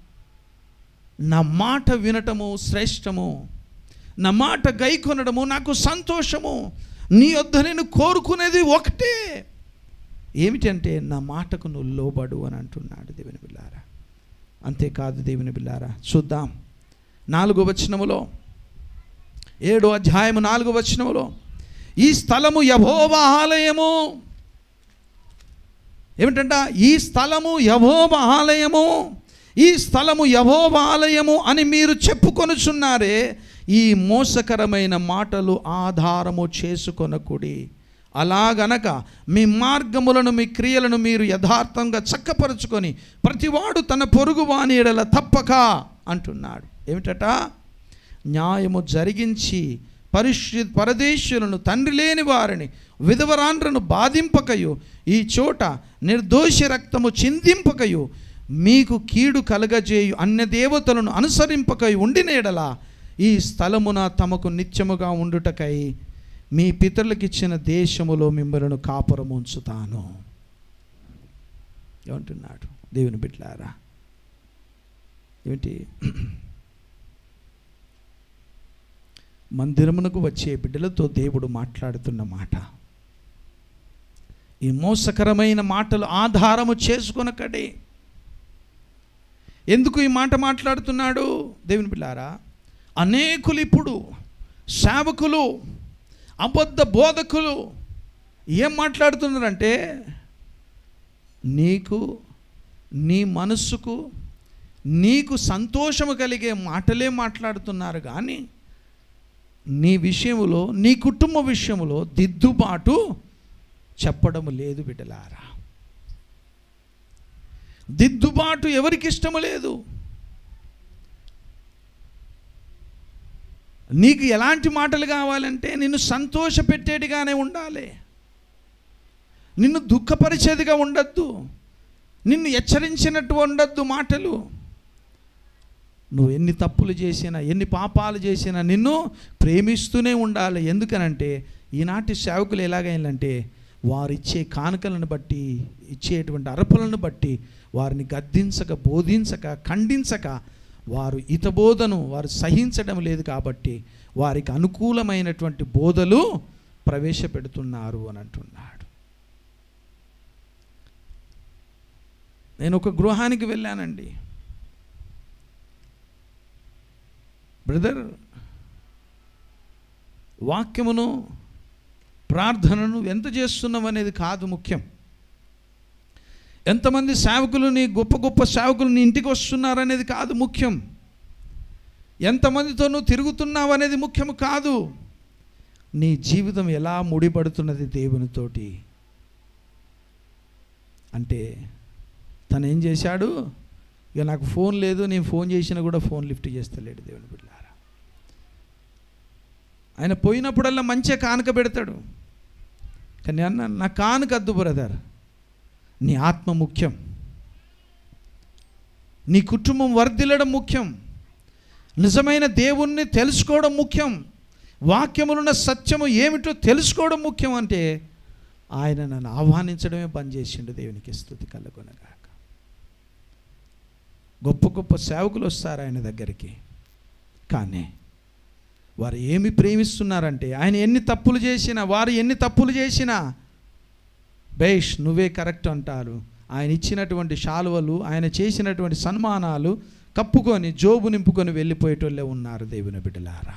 నా మాట వినటము శ్రేష్టము నా మాట గైకొనడము నాకు సంతోషము నీ వద్ద నేను కోరుకునేది ఒకటే ఏమిటంటే నా మాటకు నువ్వు లోబడు అని అంటున్నాడు దేవుని బిల్లారా అంతేకాదు దేవుని బిల్లారా చూద్దాం నాలుగో వచనములో ఏడో అధ్యాయము నాలుగో వచనములో ఈ స్థలము యభోవ ఆలయము ఏమిటంట ఈ స్థలము యభోవ ఆలయము ఈ స్థలము యభోవ ఆలయము అని మీరు చెప్పుకొనుచున్నారే ఈ మోసకరమైన మాటలు ఆధారము చేసుకొనకుడి అలాగనక మీ మార్గములను మీ క్రియలను మీరు యథార్థంగా చక్కపరుచుకొని ప్రతివాడు తన పొరుగు వాని ఎడల తప్పక అంటున్నాడు ఏమిటట న్యాయము జరిగించి పరిశు పరదేశులను తండ్రి లేని వారిని విధవరాండ్రను బాధింపకయు ఈ చోట నిర్దోష రక్తము చిందింపకయు మీకు కీడు కలగజేయు అన్య దేవతలను అనుసరింపకై ఉండిన ఎడల ఈ స్థలమున తమకు నిత్యముగా ఉండుటకై మీ పితరులకు ఇచ్చిన దేశములో మిమ్మలను కాపురం ఉంచుతాను ఏమంటున్నాడు దేవుని బిడ్డలారా ఏమిటి మందిరమునకు వచ్చే బిడ్డలతో దేవుడు మాట్లాడుతున్న మాట ఈ మోసకరమైన మాటలు ఆధారము చేసుకొనకడే ఎందుకు ఈ మాట మాట్లాడుతున్నాడు దేవుని పిల్లారా అనేకులు ఇప్పుడు సేవకులు అబద్ధ బోధకులు ఏం మాట్లాడుతున్నారంటే నీకు నీ మనస్సుకు నీకు సంతోషము కలిగే మాటలే మాట్లాడుతున్నారు కానీ నీ విషయములో నీ కుటుంబ విషయములో దిద్దుబాటు చెప్పడం లేదు బిడ్డలారా దిద్దుబాటు ఎవరికి ఇష్టము లేదు నీకు ఎలాంటి మాటలు కావాలంటే నిన్ను సంతోషపెట్టేటిగానే ఉండాలి నిన్ను దుఃఖపరిచేదిగా ఉండద్దు నిన్ను హెచ్చరించినట్టు ఉండద్దు మాటలు నువ్వు ఎన్ని తప్పులు చేసినా ఎన్ని పాపాలు చేసినా నిన్ను ప్రేమిస్తూనే ఉండాలి ఎందుకనంటే ఈనాటి సేవకులు ఎలాగైందంటే వారు ఇచ్చే కానుకలను బట్టి ఇచ్చేటువంటి అరపులను బట్టి వారిని గద్దించక బోధించక ఖండించక వారు ఇతబోధను వారు సహించడం లేదు కాబట్టి వారికి అనుకూలమైనటువంటి బోధలు ప్రవేశపెడుతున్నారు అని అంటున్నాడు నేను ఒక గృహానికి వెళ్ళానండి బ్రదర్ వాక్యమును ప్రార్థనను ఎంత చేస్తున్నాం అనేది కాదు ముఖ్యం ఎంతమంది సేవకులు నీ గొప్ప గొప్ప సేవకులు నీ ఇంటికి వస్తున్నారు అనేది కాదు ముఖ్యం ఎంతమందితో నువ్వు తిరుగుతున్నావు అనేది ముఖ్యం కాదు నీ జీవితం ఎలా ముడిపడుతున్నది దేవునితోటి అంటే తను ఏం చేశాడు ఇక నాకు ఫోన్ లేదు నేను ఫోన్ చేసినా కూడా ఫోన్ లిఫ్ట్ చేస్తలేడు దేవుని బిడ్డారా ఆయన పోయినప్పుడల్లా మంచిగా కానుక పెడతాడు కానీ అన్న నా కానుక అద్దు బ్రదర్ నీ ఆత్మ ముఖ్యం నీ కుటుంబం వర్ధిల్లడం ముఖ్యం నిజమైన దేవుణ్ణి తెలుసుకోవడం ముఖ్యం వాక్యములున్న సత్యము ఏమిటో తెలుసుకోవడం ముఖ్యం అంటే ఆయన నన్ను ఆహ్వానించడమే బంద్ చేసిండు దేవునికి స్థుతి కలగొనగాక గొప్ప గొప్ప సేవకులు వస్తారు ఆయన దగ్గరికి కానీ వారు ఏమి ప్రేమిస్తున్నారంటే ఆయన ఎన్ని తప్పులు చేసినా వారు ఎన్ని తప్పులు చేసినా బేష్ నువ్వే కరెక్ట్ అంటారు ఆయన ఇచ్చినటువంటి శాలువలు ఆయన చేసినటువంటి సన్మానాలు కప్పుకొని జోబు నింపుకొని వెళ్ళిపోయేటోళ్ళే ఉన్నారు దేవుని బిడ్డలారా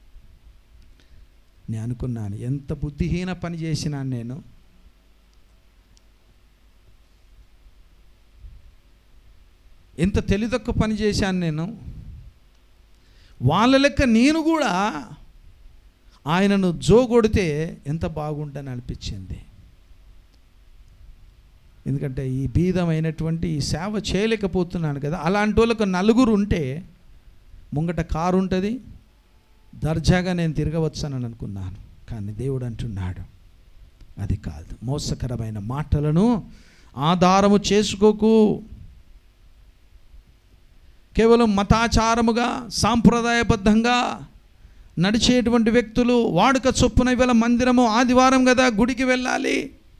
నేను అనుకున్నాను ఎంత బుద్ధిహీన పని చేసినాను నేను ఎంత తెలిదొక్క పని చేశాను నేను వాళ్ళ లెక్క నేను కూడా ఆయనను జోగొడితే ఎంత బాగుండని అనిపించింది ఎందుకంటే ఈ బీదమైనటువంటి ఈ సేవ చేయలేకపోతున్నాను కదా అలాంటి వాళ్ళకు నలుగురు ఉంటే ముంగట కారు ఉంటుంది దర్జాగా నేను తిరగవచ్చానని అనుకున్నాను కానీ దేవుడు అంటున్నాడు అది కాదు మోసకరమైన మాటలను ఆధారము చేసుకోకు కేవలం మతాచారముగా సాంప్రదాయబద్ధంగా నడిచేటువంటి వ్యక్తులు వాడుక చొప్పున ఇవాళ మందిరము ఆదివారం కదా గుడికి వెళ్ళాలి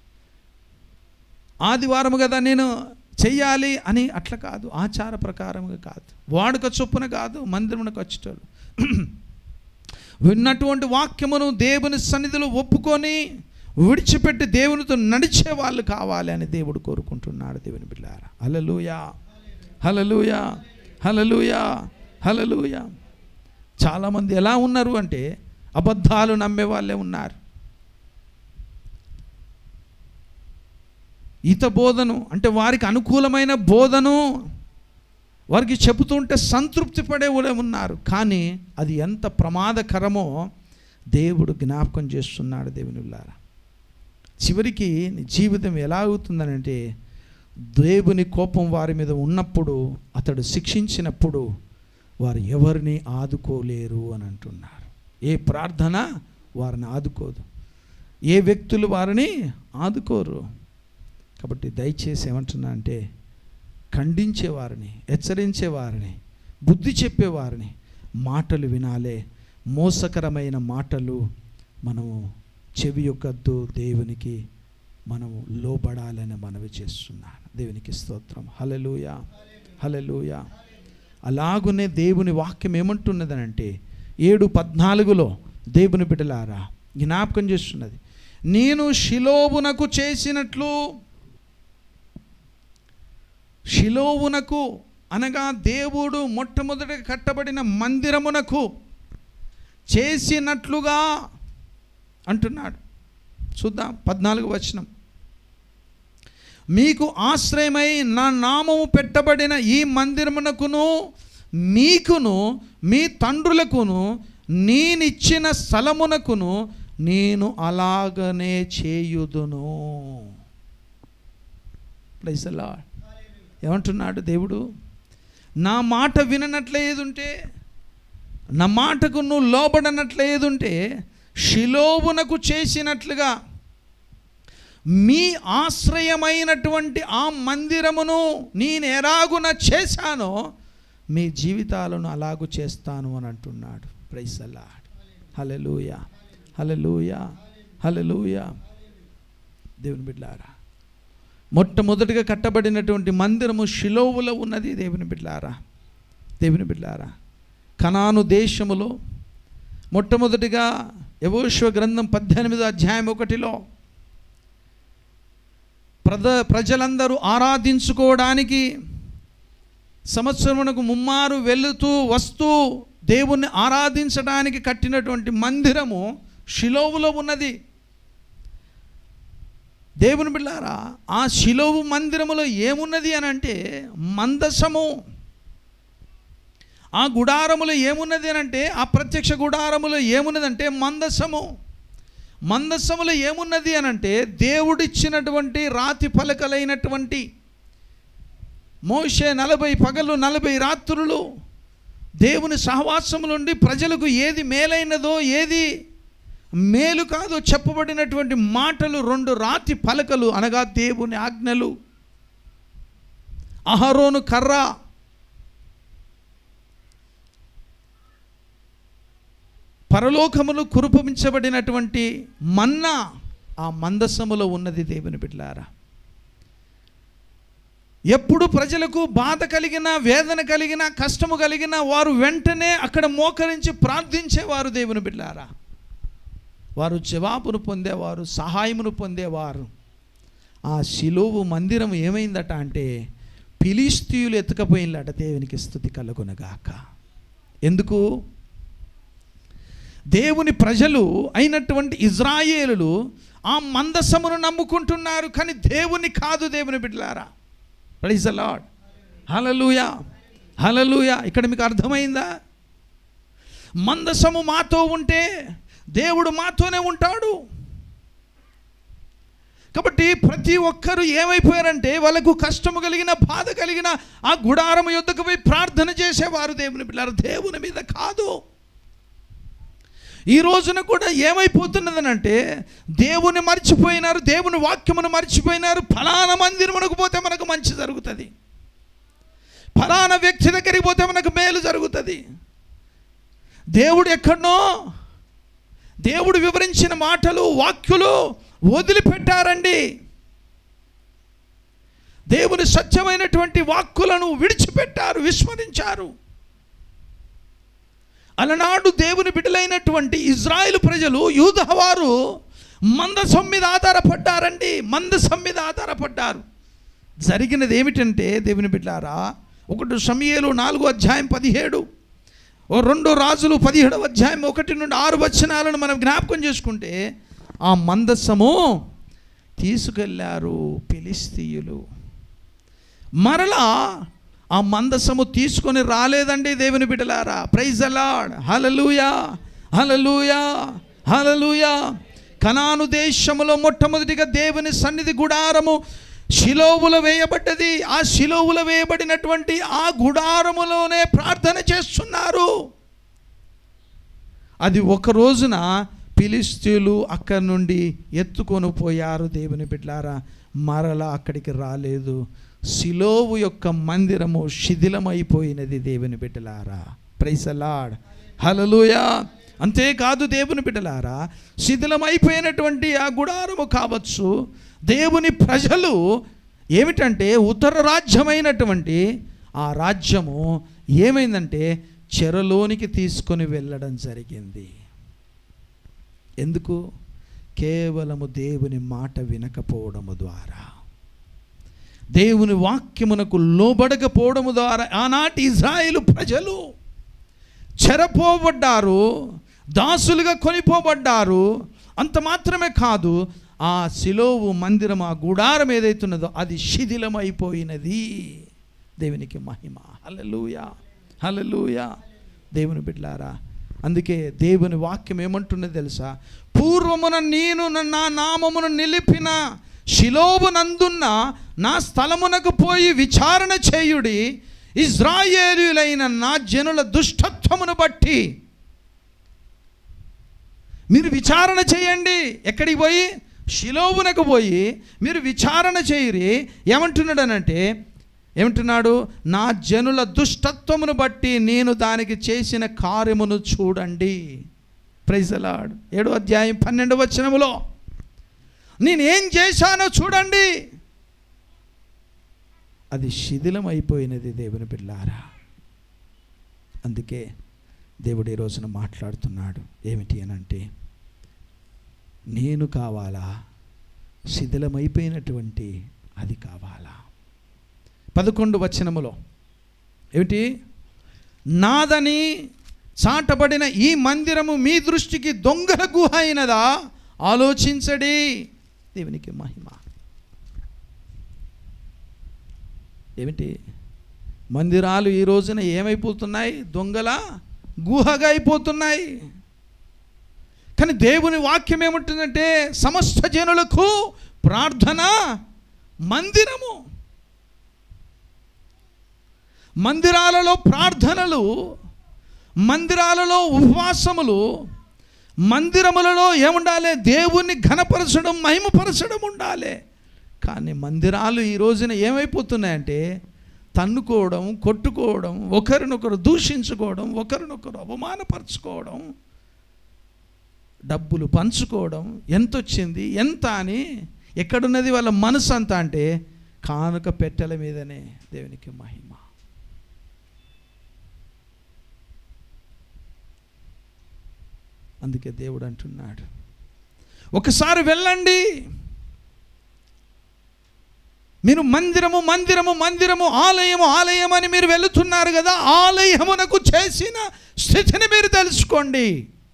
ఆదివారం కదా నేను చెయ్యాలి అని అట్లా కాదు ఆచార ప్రకారంగా కాదు వాడుక చొప్పున కాదు మందిరమునకు వచ్చేటోళ్ళు విన్నటువంటి వాక్యమును దేవుని సన్నిధిలో ఒప్పుకొని విడిచిపెట్టి దేవునితో నడిచే వాళ్ళు కావాలి అని దేవుడు కోరుకుంటున్నాడు దేవుని బిడ్డారా హలలుయా హలలుయా హలలుయా హలలుయా చాలామంది ఎలా ఉన్నారు అంటే అబద్ధాలు నమ్మే వాళ్ళే ఉన్నారు ఈత బోధను అంటే వారికి అనుకూలమైన బోధను వారికి చెబుతుంటే సంతృప్తి పడే కూడా ఉన్నారు కానీ అది ఎంత ప్రమాదకరమో దేవుడు జ్ఞాపకం చేస్తున్నాడు దేవునిలారా చివరికి నీ జీవితం ఎలా అవుతుందనంటే దేవుని కోపం వారి మీద ఉన్నప్పుడు అతడు శిక్షించినప్పుడు వారు ఎవరిని ఆదుకోలేరు అని అంటున్నారు ఏ ప్రార్థన వారిని ఆదుకోదు ఏ వ్యక్తులు వారిని ఆదుకోరు కాబట్టి దయచేసి ఏమంటున్నా అంటే ఖండించేవారిని హెచ్చరించేవారిని బుద్ధి చెప్పేవారిని మాటలు వినాలే మోసకరమైన మాటలు మనము చెవి యొక్కద్దు దేవునికి మనము లోబడాలని మనవి చేస్తున్నాను దేవునికి స్తోత్రం హలలుయ హలలుయ అలాగునే దేవుని వాక్యం ఏమంటున్నదనంటే ఏడు పద్నాలుగులో దేవుని బిడ్డలారా జ్ఞాపకం చేస్తున్నది నేను శిలోవునకు చేసినట్లు శిలోవునకు అనగా దేవుడు మొట్టమొదట కట్టబడిన మందిరమునకు చేసినట్లుగా అంటున్నాడు చూద్దాం పద్నాలుగు వచనం మీకు ఆశ్రయమై నా నామము పెట్టబడిన ఈ మందిరమునకును మీకును మీ తండ్రులకును నేనిచ్చిన స్థలమునకును నేను అలాగనే చేయుదును ప్రైజ్ ద లార్డ్ ఏమంటున్నాడు దేవుడు నా మాట విననట్లేదుంటే నా మాటకు నువ్వు లోబడనట్లేదుంటే శిలోవునకు చేసినట్లుగా మీ ఆశ్రయమైనటువంటి ఆ మందిరమును నేను ఎలాగున చేశానో మీ జీవితాలను అలాగు చేస్తాను అని అంటున్నాడు ప్రైసల్లాడ్ హలలుయ హలలుయ హలలుయ దేవుని బిడ్డారా మొట్టమొదటిగా కట్టబడినటువంటి మందిరము షిలోవులో ఉన్నది దేవుని బిడ్లారా దేవుని బిడ్లారా కనాను దేశములో మొట్టమొదటిగా యవోశ్వ గ్రంథం పద్దెనిమిదో అధ్యాయం ఒకటిలో ప్రజ ప్రజలందరూ ఆరాధించుకోవడానికి సంవత్సరమునకు ముమ్మారు వెళుతూ వస్తూ దేవుణ్ణి ఆరాధించడానికి కట్టినటువంటి మందిరము షిలోవులో ఉన్నది దేవుని బిళ్ళారా ఆ శిలోవు మందిరములో ఏమున్నది అని అంటే మందసము ఆ గుడారములో ఏమున్నది అని అంటే ఆ ప్రత్యక్ష గుడారములో ఏమున్నదంటే మందసము మందసములో ఏమున్నది అని అంటే దేవుడిచ్చినటువంటి రాతి పలకలైనటువంటి మోషే నలభై పగలు నలభై రాత్రులు దేవుని సహవాసము నుండి ప్రజలకు ఏది మేలైనదో ఏది మేలు కాదో చెప్పబడినటువంటి మాటలు రెండు రాతి పలకలు అనగా దేవుని ఆజ్ఞలు అహరోను కర్ర పరలోకములు కురుపించబడినటువంటి మన్నా ఆ మందసములో ఉన్నది దేవుని బిడ్లారా ఎప్పుడు ప్రజలకు బాధ కలిగిన వేదన కలిగిన కష్టము కలిగిన వారు వెంటనే అక్కడ మోకరించి ప్రార్థించేవారు దేవుని బిడ్డారా వారు జవాబును పొందేవారు సహాయమును పొందేవారు ఆ శిలువు మందిరం ఏమైందట అంటే ఫిలిస్తీయులు ఎత్తుకపోయినట దేవునికి స్థుతి కలుగునగాక ఎందుకు దేవుని ప్రజలు అయినటువంటి ఇజ్రాయేలులు ఆ మందసమును నమ్ముకుంటున్నారు కానీ దేవుని కాదు దేవుని బిడ్డలారా ప్రైజ్ లాడ్ హలలుయా హలలుయా ఇక్కడ మీకు అర్థమైందా మందసము మాతో ఉంటే దేవుడు మాతోనే ఉంటాడు కాబట్టి ప్రతి ఒక్కరు ఏమైపోయారంటే వాళ్ళకు కష్టము కలిగిన బాధ కలిగిన ఆ గుడారము యొద్దకు పోయి ప్రార్థన చేసేవారు దేవుని పిల్లలు దేవుని మీద కాదు ఈ రోజున కూడా ఏమైపోతున్నదనంటే దేవుని మర్చిపోయినారు దేవుని వాక్యమును మర్చిపోయినారు ఫలానా మందిరమునకు పోతే మనకు మంచి జరుగుతుంది ఫలానా వ్యక్తి దగ్గరికి పోతే మనకు మేలు జరుగుతుంది దేవుడు ఎక్కడనో దేవుడు వివరించిన మాటలు వాక్యులు వదిలిపెట్టారండి దేవుని సత్యమైనటువంటి వాక్కులను విడిచిపెట్టారు విస్మరించారు అలనాడు దేవుని బిడ్డలైనటువంటి ఇజ్రాయిల్ ప్రజలు యూదవారు మందసం మీద ఆధారపడ్డారండి మందసం మీద ఆధారపడ్డారు జరిగినది ఏమిటంటే దేవుని బిడ్డారా ఒకటి సమయలు నాలుగో అధ్యాయం పదిహేడు ఓ రెండో రాజులు పదిహేడవ అధ్యాయం ఒకటి నుండి ఆరు వచనాలను మనం జ్ఞాపకం చేసుకుంటే ఆ మందస్సము తీసుకెళ్ళారు ఫిలిస్తీయులు మరలా ఆ మందసము తీసుకొని రాలేదండి దేవుని బిడ్డలారా ప్రైజ్ అలాడ్ హలలుయా హలలుయా హలలుయా కనాను దేశములో మొట్టమొదటిగా దేవుని సన్నిధి గుడారము శిలోవులో వేయబడ్డది ఆ శిలోవులో వేయబడినటువంటి ఆ గుడారములోనే ప్రార్థన చేస్తున్నారు అది ఒక రోజున ఫిలిస్తీన్లు అక్కడి నుండి ఎత్తుకొని పోయారు దేవుని బిడ్లారా మరలా అక్కడికి రాలేదు శిలోవు యొక్క మందిరము శిథిలమైపోయినది దేవుని బిడ్డలారా ప్రైసలాడ్ హలలుయా అంతేకాదు దేవుని బిడ్డలారా శిథిలమైపోయినటువంటి ఆ గుడారము కావచ్చు దేవుని ప్రజలు ఏమిటంటే ఉత్తర రాజ్యమైనటువంటి ఆ రాజ్యము ఏమైందంటే చెరలోనికి తీసుకొని వెళ్ళడం జరిగింది ఎందుకు కేవలము దేవుని మాట వినకపోవడము ద్వారా దేవుని వాక్యమునకు లోబడకపోవడము ద్వారా ఆనాటి ఇజ్రాయేలు ప్రజలు చెరపోబడ్డారు దాసులుగా కొనిపోబడ్డారు అంత మాత్రమే కాదు ఆ శిలోవు మందిరం ఆ గుడారం ఏదైతున్నదో అది శిథిలమైపోయినది దేవునికి మహిమ హల్లెలూయా హల్లెలూయా దేవుని బిడ్లారా అందుకే దేవుని వాక్యం ఏమంటున్నది తెలుసా పూర్వమున నేను నా నామమును నిలిపిన శిలోబునందున్న నా స్థలమునకు పోయి విచారణ చేయుడి ఇజ్రాయేలీలైన నా జనుల దుష్టత్వమును బట్టి మీరు విచారణ చేయండి ఎక్కడికి పోయి శిలోబునకు పోయి మీరు విచారణ చేయరి ఏమంటున్నాడనంటే ఏమంటున్నాడు నా జనుల దుష్టత్వమును బట్టి నేను దానికి చేసిన కార్యమును చూడండి ప్రైజలాడ్ ఏడో అధ్యాయం పన్నెండు వచనములో నేనేం చేశానో చూడండి అది శిథిలం అయిపోయినది దేవుని బిడ్డారా అందుకే దేవుడు ఈ రోజున మాట్లాడుతున్నాడు ఏమిటి అని అంటే నేను కావాలా శిథిలమైపోయినటువంటి అది కావాలా పదకొండు వచనములో ఏమిటి నాదని చాటబడిన ఈ మందిరము మీ దృష్టికి దొంగల గుహ అయినదా ఆలోచించడి దేవునికి మహిమ ఏమిటి మందిరాలు ఈ రోజున ఏమైపోతున్నాయి దొంగల గుహగా అయిపోతున్నాయి కానీ దేవుని వాక్యం ఏమంటుందంటే సమస్త జనులకు ప్రార్థన మందిరము మందిరాలలో ప్రార్థనలు మందిరాలలో ఉపవాసములు మందిరములలో ఏముండాలి దేవుణ్ణి ఘనపరచడం మహిమపరచడం ఉండాలి కానీ మందిరాలు ఈ రోజున ఏమైపోతున్నాయంటే తన్నుకోవడం కొట్టుకోవడం ఒకరినొకరు దూషించుకోవడం ఒకరినొకరు అవమానపరచుకోవడం డబ్బులు పంచుకోవడం ఎంత వచ్చింది ఎంత అని ఎక్కడున్నది వాళ్ళ మనసు అంతా అంటే కానుక పెట్టెల మీదనే దేవునికి మహిమ అందుకే దేవుడు అంటున్నాడు ఒకసారి వెళ్ళండి మీరు మందిరము మందిరము మందిరము ఆలయము ఆలయం అని మీరు వెళుతున్నారు కదా ఆలయమునకు చేసిన స్థితిని మీరు తెలుసుకోండి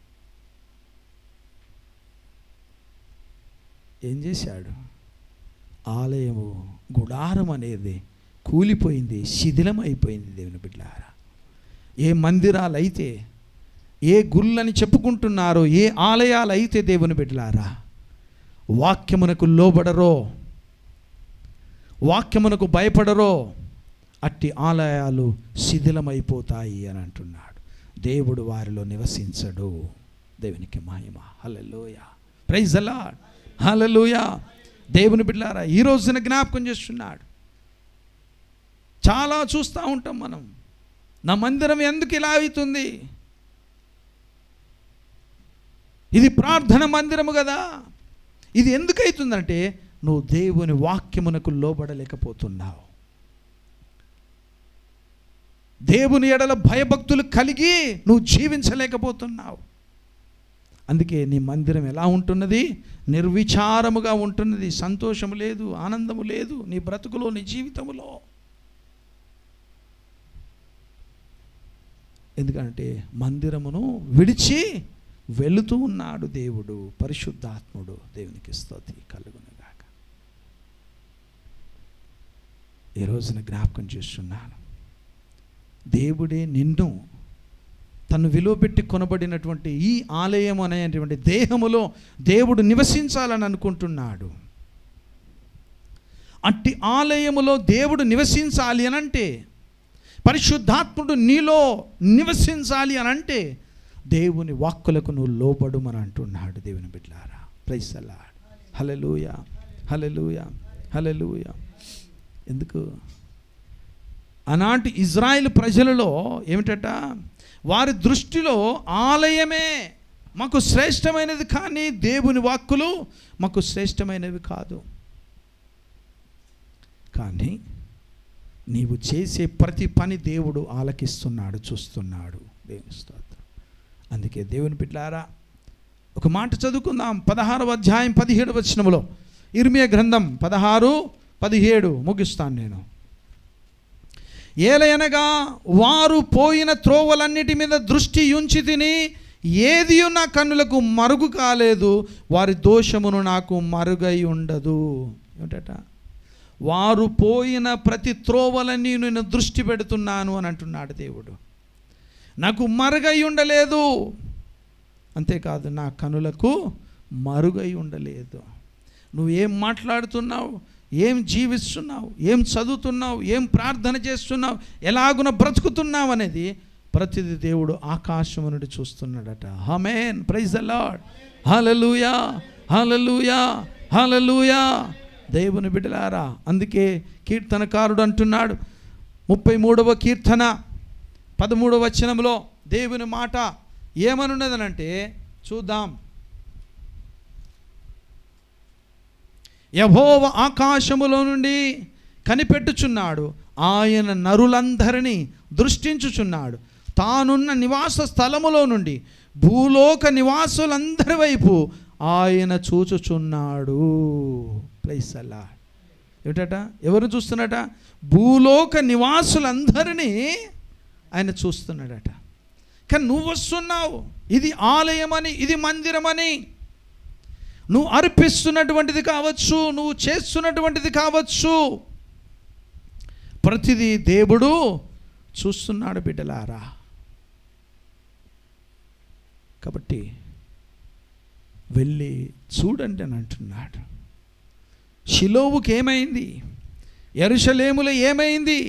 ఏం చేశాడు ఆలయము గుడారం అనేది కూలిపోయింది శిథిలమైపోయింది దేవుని బిడ్డారా ఏ మందిరాలు అయితే ఏ గుళ్ళని చెప్పుకుంటున్నారో ఏ ఆలయాలు అయితే దేవుని బిడ్డలారా వాక్యమునకు లోబడరో వాక్యమునకు భయపడరో అట్టి ఆలయాలు శిథిలమైపోతాయి అని అంటున్నాడు దేవుడు వారిలో నివసించడు దేవునికి మహిమ హల్లెలూయ ప్రైజ్ అలా హల్లెలూయ దేవుని బిడ్డారా ఈ రోజున జ్ఞాపకం చేస్తున్నాడు చాలా చూస్తూ ఉంటాం మనం నా మందిరం ఎందుకు ఇలా అవుతుంది ఇది ప్రార్థన మందిరము కదా ఇది ఎందుకు అవుతుందంటే నువ్వు దేవుని వాక్యమునకు లోబడలేకపోతున్నావు దేవుని ఎడల భయభక్తులు కలిగి నువ్వు జీవించలేకపోతున్నావు అందుకే నీ మందిరం ఎలా ఉంటున్నది నిర్విచారముగా ఉంటున్నది సంతోషము లేదు ఆనందము లేదు నీ బ్రతుకులో నీ జీవితములో ఎందుకంటే మందిరమును విడిచి వెళుతూ ఉన్నాడు దేవుడు పరిశుద్ధాత్ముడు దేవునికి స్తోతి కలుగునగాక ఈ రోజున జ్ఞాపకం చేస్తున్నాను దేవుడే నిన్ను తను విలువ పెట్టి కొనబడినటువంటి ఈ ఆలయం అనేటువంటి దేహములో దేవుడు నివసించాలని అనుకుంటున్నాడు అట్టి ఆలయములో దేవుడు నివసించాలి అని అంటే పరిశుద్ధాత్ముడు నీలో నివసించాలి అని అంటే దేవుని వాక్కులకు నువ్వు లోబడుమని అంటున్నాడు దేవుని బిడ్లారా ప్రైసలాడ్ హలలుయ హలలుయ హలలుయ ఎందుకు ఆనాటి ఇజ్రాయిల్ ప్రజలలో ఏమిటట వారి దృష్టిలో ఆలయమే మాకు శ్రేష్టమైనది కానీ దేవుని వాక్కులు మాకు శ్రేష్టమైనవి కాదు కానీ నీవు చేసే ప్రతి పని దేవుడు ఆలకిస్తున్నాడు చూస్తున్నాడు దేవుని స్తోత్రం అందుకే దేవుని బిడ్డారా ఒక మాట చదువుకుందాం పదహారవ అధ్యాయం పదిహేడు వచనములో ఇర్మియా గ్రంథం పదహారు పదిహేడు ముగిస్తాను నేను ఏలయనగా వారు పోయిన త్రోవలన్నిటి మీద దృష్టి ఉంచి తిని ఏది నా కన్నులకు మరుగు కాలేదు వారి దోషమును నాకు మరుగై ఉండదు ఏమిటట వారు పోయిన ప్రతి త్రోవలని నేను దృష్టి పెడుతున్నాను అని అంటున్నాడు దేవుడు నాకు మరుగై ఉండలేదు అంతేకాదు నా కనులకు మరుగై ఉండలేదు నువ్వు ఏం మాట్లాడుతున్నావు ఏం జీవిస్తున్నావు ఏం చదువుతున్నావు ఏం ప్రార్థన చేస్తున్నావు ఎలాగున బ్రతుకుతున్నావు అనేది ప్రతిది దేవుడు ఆకాశము నుండి చూస్తున్నాడట amen praise the lord hallelujah hallelujah hallelujah దేవుని బిడ్డలారా అందుకే కీర్తనకారుడు అంటున్నాడు ముప్పై మూడవ కీర్తన పదమూడవ వచనంలో దేవుని మాట ఏమనున్నదనంటే చూద్దాం యహోవ ఆకాశములో నుండి కనిపెట్టుచున్నాడు ఆయన నరులందరినీ దృష్టించుచున్నాడు తానున్న నివాస స్థలములో నుండి భూలోక నివాసులందరి వైపు ఆయన చూచుచున్నాడు ప్రైస్ అల్లా ఏమిటట ఎవరు చూస్తున్నట భూలోక నివాసులందరినీ ఆయన చూస్తున్నాడట కానీ నువ్వు వస్తున్నావు ఇది ఆలయమని ఇది మందిరమని నువ్వు అర్పిస్తున్నటువంటిది కావచ్చు నువ్వు చేస్తున్నటువంటిది కావచ్చు ప్రతిదీ దేవుడు చూస్తున్నాడు బిడ్డలారా కాబట్టి వెళ్ళి చూడండి అని అంటున్నాడు షిలోవుకి ఏమైంది ఎరుషలేములో ఏమైంది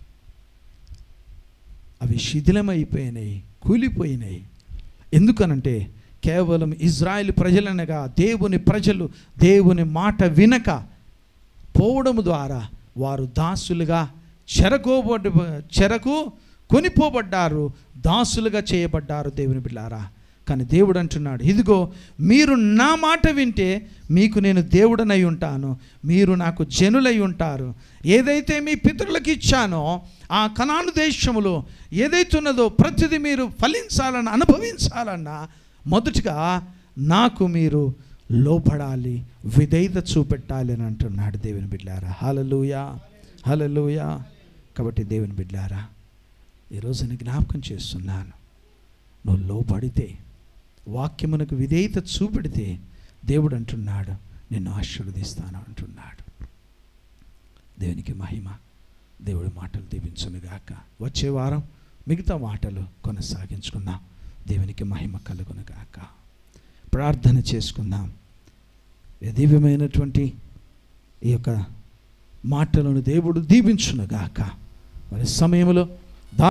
అవి శిథిలమైపోయినాయి కూలిపోయినాయి ఎందుకనంటే కేవలం ఇజ్రాయెల్ ప్రజలనగా దేవుని ప్రజలు దేవుని మాట వినక పోవడం ద్వారా వారు దాసులుగా చెరకోబడ్డ చెరకు కొనిపోబడ్డారు దాసులుగా చేయబడ్డారు దేవుని బిడ్డారా కానీ దేవుడు అంటున్నాడు ఇదిగో మీరు నా మాట వింటే మీకు నేను దేవుడనై ఉంటాను మీరు నాకు జనులై ఉంటారు ఏదైతే మీ పితరులకు ఇచ్చానో ఆ కనాను దేశములో ఏదైతే ఉన్నదో ప్రతిదీ మీరు ఫలించాలన్న అనుభవించాలన్నా మొదటిగా నాకు మీరు లోపడాలి విధేయత చూపెట్టాలి అని అంటున్నాడు దేవుని బిడ్డారా హలలుయా హలలుయా కాబట్టి దేవుని బిడ్డారా ఈరోజు నేను జ్ఞాపకం చేస్తున్నాను నువ్వు లోపడితే వాక్యమునకు విధేయత చూపెడితే దేవుడు అంటున్నాడు నిన్ను ఆశీర్వదిస్తాను అంటున్నాడు దేవునికి మహిమ దేవుడి మాటలు దీవించునుగాక వచ్చే వారం మిగతా మాటలు కొనసాగించుకుందాం దేవునికి మహిమ కలుగునుగాక ప్రార్థన చేసుకుందాం ఈ దివ్యమైనటువంటి ఈ యొక్క మాటలను దేవుడు దీవించునుగాక మరి సమయంలో